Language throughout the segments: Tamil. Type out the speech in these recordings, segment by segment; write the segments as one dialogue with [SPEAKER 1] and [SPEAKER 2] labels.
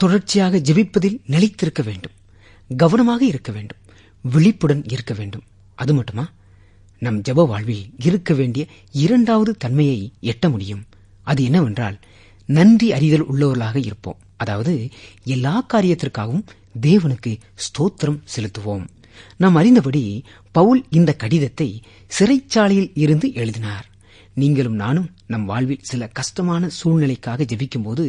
[SPEAKER 1] தொடர்ச்சியாக ஜெபிப்பதில் நிலைத்திருக்க வேண்டும் கவனமாக இருக்க வேண்டும் விழிப்புடன் இருக்க வேண்டும் அது மட்டுமா நம் ஜெப வாழ்வில் இருக்க வேண்டிய இரண்டாவது தன்மையை எட்ட முடியும் அது என்னவென்றால் நன்றி அறிதல் உள்ளவர்களாக இருப்போம் அதாவது எல்லா காரியத்திற்காகவும் தேவனுக்கு ஸ்தோத்திரம் செலுத்துவோம் நாம் அறிந்தபடி பவுல் இந்த கடிதத்தை சிறைச்சாலையில் இருந்து எழுதினார் நீங்களும் நானும் நம் வாழ்வில் சில கஷ்டமான சூழ்நிலைக்காக ஜெபிக்கும்போது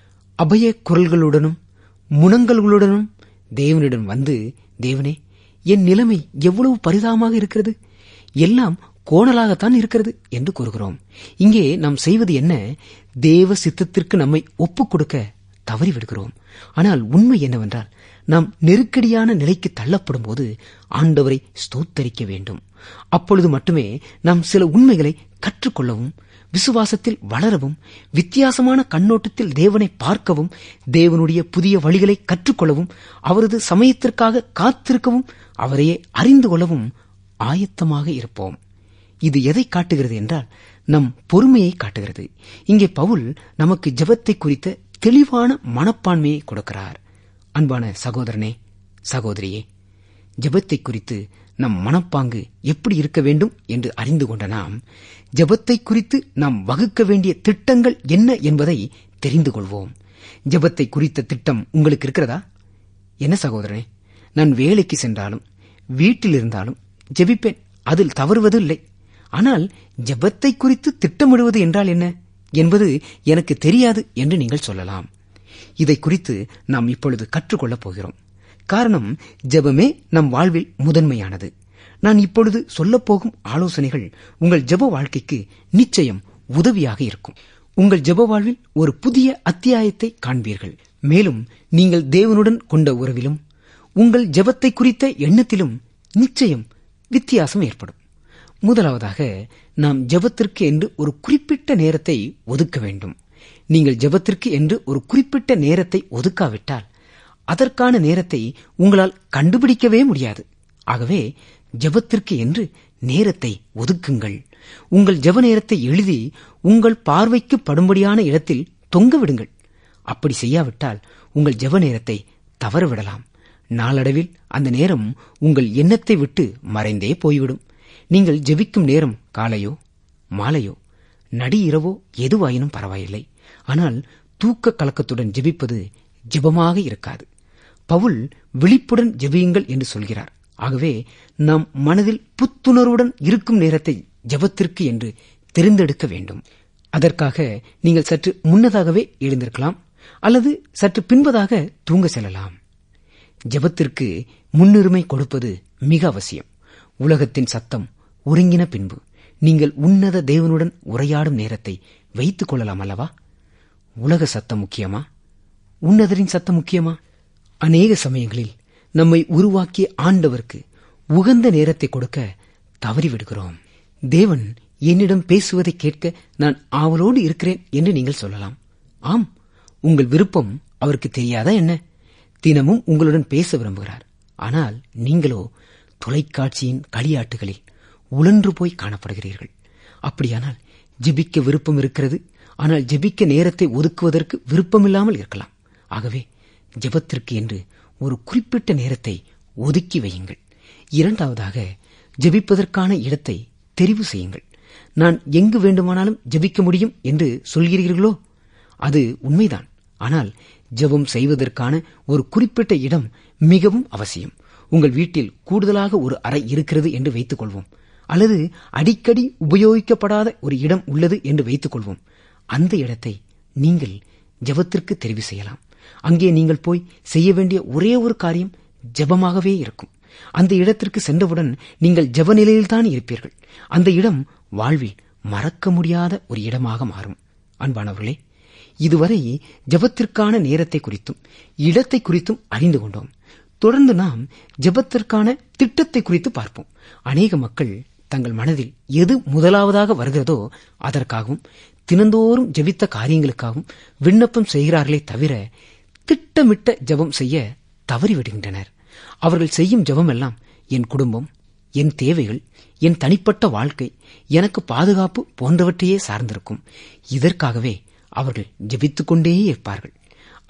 [SPEAKER 1] அபய குரல்களுடனும் முனங்கல்களுடனும் தேவனிடம் வந்து தேவனே என் நிலைமை எவ்வளவு பரிதாபமாக இருக்கிறது எல்லாம் கோணலாகத்தான் இருக்கிறது என்று கூறுகிறோம் இங்கே நாம் செய்வது என்ன தேவ சித்தத்திற்கு நம்மை ஒப்புக் கொடுக்க தவறிவிடுகிறோம் ஆனால் உண்மை என்னவென்றால் நாம் நெருக்கடியான நிலைக்கு தள்ளப்படும் போது ஆண்டவரை ஸ்தோத்தரிக்க வேண்டும் அப்பொழுது மட்டுமே நாம் சில உண்மைகளை கற்றுக்கொள்ளவும் விசுவாசத்தில் வளரவும் வித்தியாசமான கண்ணோட்டத்தில் தேவனை பார்க்கவும் தேவனுடைய புதிய வழிகளை கற்றுக்கொள்ளவும் அவரது சமயத்திற்காக காத்திருக்கவும் அவரையே அறிந்து கொள்ளவும் ஆயத்தமாக இருப்போம் இது எதை காட்டுகிறது என்றால் நம் பொறுமையை காட்டுகிறது இங்கே பவுல் நமக்கு ஜெபத்தை குறித்த தெளிவான மனப்பான்மையை கொடுக்கிறார் அன்பான சகோதரனே சகோதரியே ஜெபத்தை குறித்து நம் மனப்பாங்கு எப்படி இருக்க வேண்டும் என்று அறிந்து கொண்ட நாம் ஜெபத்தை குறித்து நாம் வகுக்க வேண்டிய திட்டங்கள் என்ன என்பதை தெரிந்து கொள்வோம் ஜெபத்தை குறித்த திட்டம் உங்களுக்கு இருக்கிறதா என்ன சகோதரனே நான் வேலைக்கு சென்றாலும் வீட்டில் இருந்தாலும் ஜெபிப்பேன் அதில் தவறுவது இல்லை ஆனால் ஜெபத்தை குறித்து திட்டமிடுவது என்றால் என்ன என்பது எனக்கு தெரியாது என்று நீங்கள் சொல்லலாம் இதை குறித்து நாம் இப்பொழுது கற்றுக்கொள்ளப் போகிறோம் காரணம் ஜெபமே நம் வாழ்வில் முதன்மையானது நான் இப்பொழுது சொல்லப்போகும் ஆலோசனைகள் உங்கள் ஜெப வாழ்க்கைக்கு நிச்சயம் உதவியாக இருக்கும் உங்கள் ஜெப வாழ்வில் ஒரு புதிய அத்தியாயத்தை காண்பீர்கள் மேலும் நீங்கள் தேவனுடன் கொண்ட உறவிலும் உங்கள் ஜெபத்தை குறித்த எண்ணத்திலும் நிச்சயம் வித்தியாசம் ஏற்படும் முதலாவதாக நாம் ஜெபத்திற்கு என்று ஒரு குறிப்பிட்ட நேரத்தை ஒதுக்க வேண்டும் நீங்கள் ஜெபத்திற்கு என்று ஒரு குறிப்பிட்ட நேரத்தை ஒதுக்காவிட்டால் அதற்கான நேரத்தை உங்களால் கண்டுபிடிக்கவே முடியாது ஆகவே ஜெபத்திற்கு என்று நேரத்தை ஒதுக்குங்கள் உங்கள் ஜெப நேரத்தை எழுதி உங்கள் பார்வைக்கு படும்படியான இடத்தில் தொங்க விடுங்கள் அப்படி செய்யாவிட்டால் உங்கள் ஜெப நேரத்தை தவறவிடலாம் நாளடைவில் அந்த நேரம் உங்கள் எண்ணத்தை விட்டு மறைந்தே போய்விடும் நீங்கள் ஜெபிக்கும் நேரம் காலையோ மாலையோ நடி இரவோ எதுவாயினும் பரவாயில்லை ஆனால் தூக்க கலக்கத்துடன் ஜெபிப்பது ஜெபமாக இருக்காது பவுல் விழிப்புடன் ஜெபியுங்கள் என்று சொல்கிறார் ஆகவே நாம் மனதில் புத்துணர்வுடன் இருக்கும் நேரத்தை ஜெபத்திற்கு என்று தெரிந்தெடுக்க வேண்டும் அதற்காக நீங்கள் சற்று முன்னதாகவே எழுந்திருக்கலாம் அல்லது சற்று பின்பதாக தூங்க செல்லலாம் ஜெபத்திற்கு முன்னுரிமை கொடுப்பது மிக அவசியம் உலகத்தின் சத்தம் ஒருங்கின பின்பு நீங்கள் உன்னத தேவனுடன் உரையாடும் நேரத்தை வைத்துக் கொள்ளலாம் அல்லவா உலக சத்தம் முக்கியமா உன்னதரின் சத்தம் முக்கியமா அநேக சமயங்களில் நம்மை உருவாக்கிய ஆண்டவருக்கு உகந்த நேரத்தை கொடுக்க தவறிவிடுகிறோம் தேவன் என்னிடம் பேசுவதை கேட்க நான் ஆவலோடு இருக்கிறேன் என்று நீங்கள் சொல்லலாம் ஆம் உங்கள் விருப்பம் அவருக்கு தெரியாதா என்ன தினமும் உங்களுடன் பேச விரும்புகிறார் ஆனால் நீங்களோ தொலைக்காட்சியின் களியாட்டுகளில் உழன்று போய் காணப்படுகிறீர்கள் அப்படியானால் ஜெபிக்க விருப்பம் இருக்கிறது ஆனால் ஜெபிக்க நேரத்தை ஒதுக்குவதற்கு விருப்பமில்லாமல் இருக்கலாம் ஆகவே ஜெபத்திற்கு என்று ஒரு குறிப்பிட்ட நேரத்தை ஒதுக்கி வையுங்கள் இரண்டாவதாக ஜெபிப்பதற்கான இடத்தை தெரிவு செய்யுங்கள் நான் எங்கு வேண்டுமானாலும் ஜெபிக்க முடியும் என்று சொல்கிறீர்களோ அது உண்மைதான் ஆனால் ஜெபம் செய்வதற்கான ஒரு குறிப்பிட்ட இடம் மிகவும் அவசியம் உங்கள் வீட்டில் கூடுதலாக ஒரு அறை இருக்கிறது என்று வைத்துக் கொள்வோம் அல்லது அடிக்கடி உபயோகிக்கப்படாத ஒரு இடம் உள்ளது என்று வைத்துக் கொள்வோம் அந்த இடத்தை நீங்கள் ஜெபத்திற்கு தெரிவு செய்யலாம் அங்கே நீங்கள் போய் செய்ய வேண்டிய ஒரே ஒரு காரியம் ஜெபமாகவே இருக்கும் அந்த இடத்திற்கு சென்றவுடன் நீங்கள் ஜெப நிலையில்தான் இருப்பீர்கள் அந்த இடம் வாழ்வில் மறக்க முடியாத ஒரு இடமாக மாறும் அன்பானவர்களே இதுவரை ஜெபத்திற்கான நேரத்தை குறித்தும் இடத்தை குறித்தும் அறிந்து கொண்டோம் தொடர்ந்து நாம் ஜெபத்திற்கான திட்டத்தை குறித்து பார்ப்போம் அநேக மக்கள் தங்கள் மனதில் எது முதலாவதாக வருகிறதோ அதற்காகவும் தினந்தோறும் ஜெபித்த காரியங்களுக்காகவும் விண்ணப்பம் செய்கிறார்களே தவிர திட்டமிட்ட ஜெபம் செய்ய தவறிவிடுகின்றனர் அவர்கள் செய்யும் ஜெபம் எல்லாம் என் குடும்பம் என் தேவைகள் என் தனிப்பட்ட வாழ்க்கை எனக்கு பாதுகாப்பு போன்றவற்றையே சார்ந்திருக்கும் இதற்காகவே அவர்கள் ஜெபித்துக் கொண்டே இருப்பார்கள்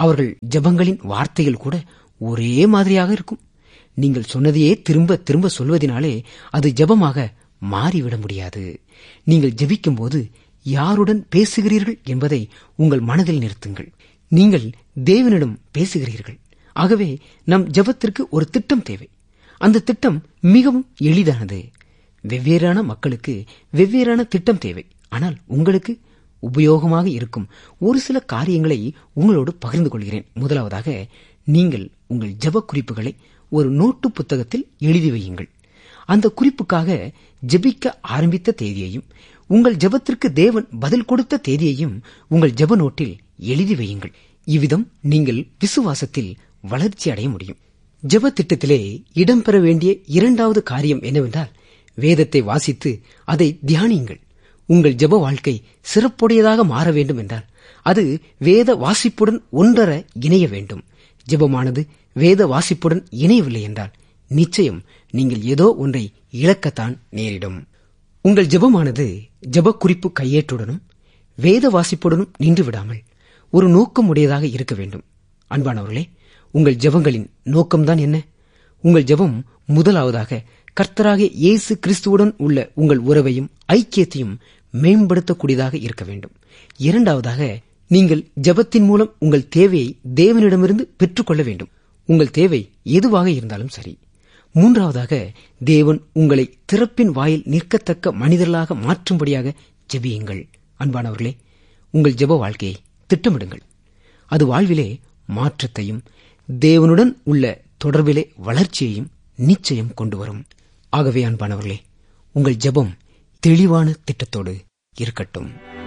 [SPEAKER 1] அவர்கள் ஜெபங்களின் வார்த்தைகள் கூட ஒரே மாதிரியாக இருக்கும் நீங்கள் சொன்னதையே திரும்ப திரும்ப சொல்வதினாலே அது ஜெபமாக மாறிவிட முடியாது நீங்கள் ஜெபிக்கும் போது யாருடன் பேசுகிறீர்கள் என்பதை உங்கள் மனதில் நிறுத்துங்கள் நீங்கள் தேவனிடம் பேசுகிறீர்கள் ஆகவே நம் ஜெபத்திற்கு ஒரு திட்டம் தேவை அந்த திட்டம் மிகவும் எளிதானது வெவ்வேறான மக்களுக்கு வெவ்வேறான திட்டம் தேவை ஆனால் உங்களுக்கு உபயோகமாக இருக்கும் ஒரு சில காரியங்களை உங்களோடு பகிர்ந்து கொள்கிறேன் முதலாவதாக நீங்கள் உங்கள் ஜெப குறிப்புகளை ஒரு நோட்டு புத்தகத்தில் எழுதி வையுங்கள் அந்த குறிப்புக்காக ஜெபிக்க ஆரம்பித்த தேதியையும் உங்கள் ஜெபத்திற்கு தேவன் பதில் கொடுத்த தேதியையும் உங்கள் ஜெப நோட்டில் எழுதி வையுங்கள் இவ்விதம் நீங்கள் விசுவாசத்தில் வளர்ச்சி அடைய முடியும் ஜெப திட்டத்திலே இடம்பெற வேண்டிய இரண்டாவது காரியம் என்னவென்றால் வேதத்தை வாசித்து அதை தியானியுங்கள் உங்கள் ஜெப வாழ்க்கை சிறப்புடையதாக மாற வேண்டும் என்றால் அது வேத வாசிப்புடன் ஒன்றர இணைய வேண்டும் ஜெபமானது வேத வாசிப்புடன் இணையவில்லை என்றால் நிச்சயம் நீங்கள் ஏதோ ஒன்றை இழக்கத்தான் நேரிடும் உங்கள் ஜெபமானது ஜெப குறிப்பு கையேற்றுடனும் வேத வாசிப்புடனும் நின்று விடாமல் ஒரு நோக்கம் உடையதாக இருக்க வேண்டும் அன்பானவர்களே உங்கள் ஜெபங்களின் நோக்கம்தான் என்ன உங்கள் ஜெபம் முதலாவதாக கர்த்தராகிய இயேசு கிறிஸ்துவுடன் உள்ள உங்கள் உறவையும் ஐக்கியத்தையும் மேம்படுத்தக்கூடியதாக இருக்க வேண்டும் இரண்டாவதாக நீங்கள் ஜெபத்தின் மூலம் உங்கள் தேவையை தேவனிடமிருந்து பெற்றுக்கொள்ள வேண்டும் உங்கள் தேவை எதுவாக இருந்தாலும் சரி மூன்றாவதாக தேவன் உங்களை திறப்பின் வாயில் நிற்கத்தக்க மனிதர்களாக மாற்றும்படியாக ஜெபியுங்கள் அன்பானவர்களே உங்கள் ஜெப வாழ்க்கையை திட்டமிடுங்கள் அது வாழ்விலே மாற்றத்தையும் தேவனுடன் உள்ள தொடர்பிலே வளர்ச்சியையும் நிச்சயம் கொண்டு வரும் ஆகவே அன்பானவர்களே உங்கள் ஜெபம் தெளிவான திட்டத்தோடு இருக்கட்டும்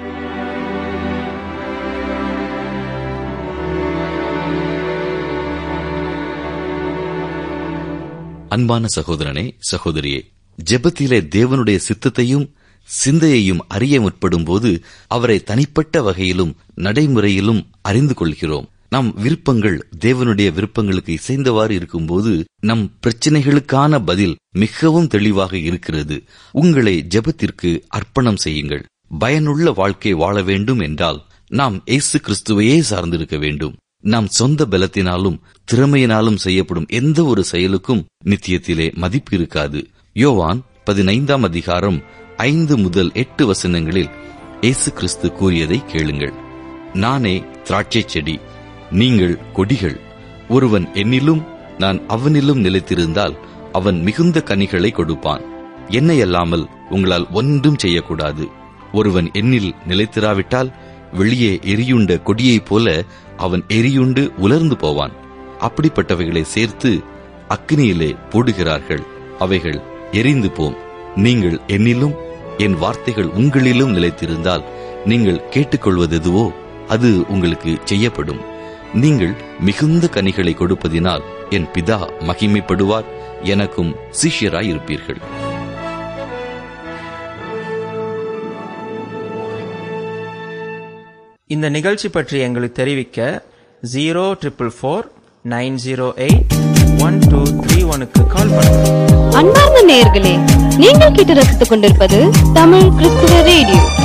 [SPEAKER 2] அன்பான சகோதரனே சகோதரியே ஜெபத்திலே தேவனுடைய சித்தத்தையும் சிந்தையையும் அறிய முற்படும் போது அவரை தனிப்பட்ட வகையிலும் நடைமுறையிலும் அறிந்து கொள்கிறோம் நம் விருப்பங்கள் தேவனுடைய விருப்பங்களுக்கு இசைந்தவாறு இருக்கும்போது நம் பிரச்சனைகளுக்கான பதில் மிகவும் தெளிவாக இருக்கிறது உங்களை ஜெபத்திற்கு அர்ப்பணம் செய்யுங்கள் பயனுள்ள வாழ்க்கை வாழ வேண்டும் என்றால் நாம் இயேசு கிறிஸ்துவையே சார்ந்திருக்க வேண்டும் நாம் சொந்த பலத்தினாலும் திறமையினாலும் செய்யப்படும் எந்த ஒரு செயலுக்கும் நித்தியத்திலே மதிப்பு இருக்காது யோவான் பதினைந்தாம் அதிகாரம் ஐந்து முதல் எட்டு வசனங்களில் இயேசு கிறிஸ்து கூறியதை கேளுங்கள் நானே திராட்சை செடி நீங்கள் கொடிகள் ஒருவன் என்னிலும் நான் அவனிலும் நிலைத்திருந்தால் அவன் மிகுந்த கனிகளை கொடுப்பான் என்னை அல்லாமல் உங்களால் ஒன்றும் செய்யக்கூடாது ஒருவன் என்னில் நிலைத்திராவிட்டால் வெளியே எரியுண்ட கொடியைப் போல அவன் எரியுண்டு உலர்ந்து போவான் அப்படிப்பட்டவைகளை சேர்த்து அக்னியிலே போடுகிறார்கள் அவைகள் எரிந்து போம் நீங்கள் என்னிலும் என் வார்த்தைகள் உங்களிலும் நிலைத்திருந்தால் நீங்கள் கேட்டுக்கொள்வதெதுவோ அது உங்களுக்கு செய்யப்படும் நீங்கள் மிகுந்த கனிகளை கொடுப்பதினால் என் பிதா மகிமைப்படுவார் எனக்கும் சிஷ்யராய் இருப்பீர்கள்
[SPEAKER 3] இந்த நிகழ்ச்சி பற்றி எங்களுக்கு தெரிவிக்க zero triple four nine zero eight one two three ஒனுக்கு கால் பண்ணுங்க
[SPEAKER 4] அன்பார்ந்த நேயர்களே நீங்கள் கேட்டு ரசித்துக் கொண்டிருப்பது தமிழ் கிறிஸ்துவ ரேடியோ